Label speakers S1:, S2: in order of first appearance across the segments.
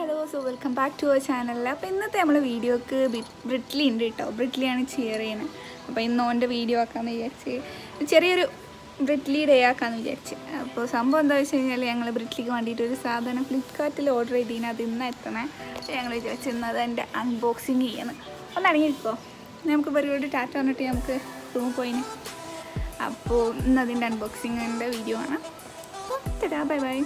S1: hello so welcome back to our channel അപ്പോൾ ഇന്നത്തെ നമ്മൾ വീഡിയോക്ക് ബ്രിറ്റ്ലി ഉണ്ട് കേട്ടോ ബ്രിറ്റ്ലിയാണ് ചെയർ ചെയ്യുന്നത് അപ്പോൾ ഇന്ന് ഓൻ്റെ വീഡിയോ ആക്കാമെന്ന് വിചാരിച്ച് ചെറിയൊരു ബ്രിറ്റ്ലി ഡേ ആക്കാമെന്ന് വിചാരിച്ച് അപ്പോൾ സംഭവം എന്താ വെച്ച് കഴിഞ്ഞാൽ ഞങ്ങൾ ബ്രിറ്റ്ലിക്ക് വേണ്ടിയിട്ട് ഒരു സാധനം ഫ്ലിപ്കാർട്ടിൽ ഓർഡർ ചെയ്തതിന് അത് ഇന്ന് എത്തണേ അപ്പോൾ ഞങ്ങൾ വിചാരിച്ച് ഇന്ന് അത് എൻ്റെ അൺബോക്സിങ് ചെയ്യണം ഒന്ന് അടങ്ങിയിരിക്കോ നമുക്ക് പരിപാടി ടാറ്റ വന്നിട്ട് നമുക്ക് റൂമിൽ പോയിന് അപ്പോൾ ഇന്ന് അതിൻ്റെ അൺബോക്സിങ്ങിൻ്റെ വീഡിയോ ആണ് അപ്പോൾ തരാ ബൈ ബൈ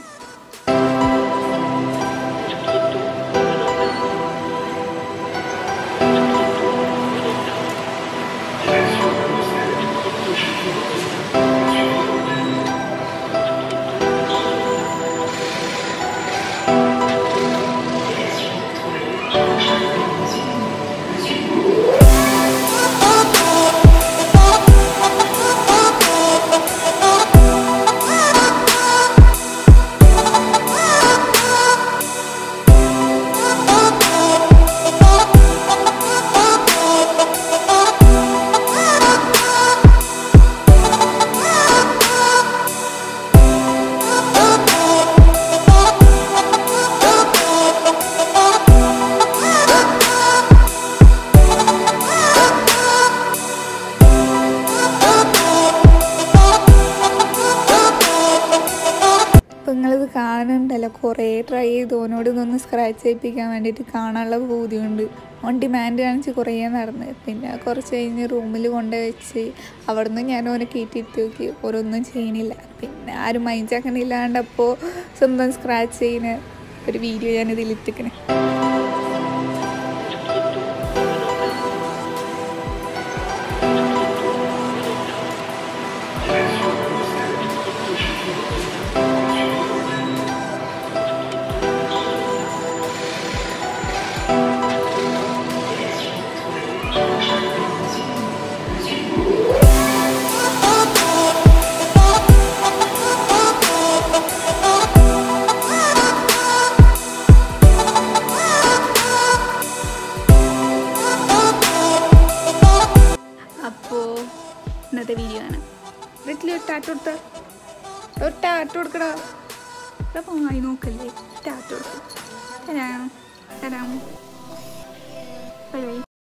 S1: ഇപ്പം നിങ്ങളിത് കാണുന്നുണ്ടല്ലോ കുറേ ട്രൈ ചെയ്തു ഓനോട് ഇതൊന്ന് സ്ക്രാച്ച് ചെയ്യിപ്പിക്കാൻ വേണ്ടിയിട്ട് കാണാനുള്ള ബോധ്യമുണ്ട് ഓൺ ഡിമാൻഡ് കാണിച്ച് കുറേ നടന്ന് പിന്നെ കുറച്ച് കഴിഞ്ഞ് റൂമിൽ കൊണ്ട് വെച്ച് അവിടുന്ന് ഞാൻ ഓനെ കയറ്റിയിട്ട് നോക്കി ഓരോന്നും ചെയ്യണില്ല പിന്നെ ആരും മൈൻഡ് ആക്കണില്ലാണ്ടപ്പോൾ സ്വന്തം സ്ക്രാച്ച് ചെയ്യുന്ന ഒരു വീഡിയോ ഞാൻ ഇതിൽ ഇട്ടിക്കണേ അപ്പോൾ ഇന്നത്തെ വീഡിയോ ആണ് വീട്ടിൽ ഒരു ടാറ്റ കൊടുത്ത ഒരു ടാറ്റ കൊടുക്കടാ ഇവിടെ പോയി നോക്കല്ലേ ടാറ്റ കൊടുക്കും തരാം തരാം ബൈ ബൈ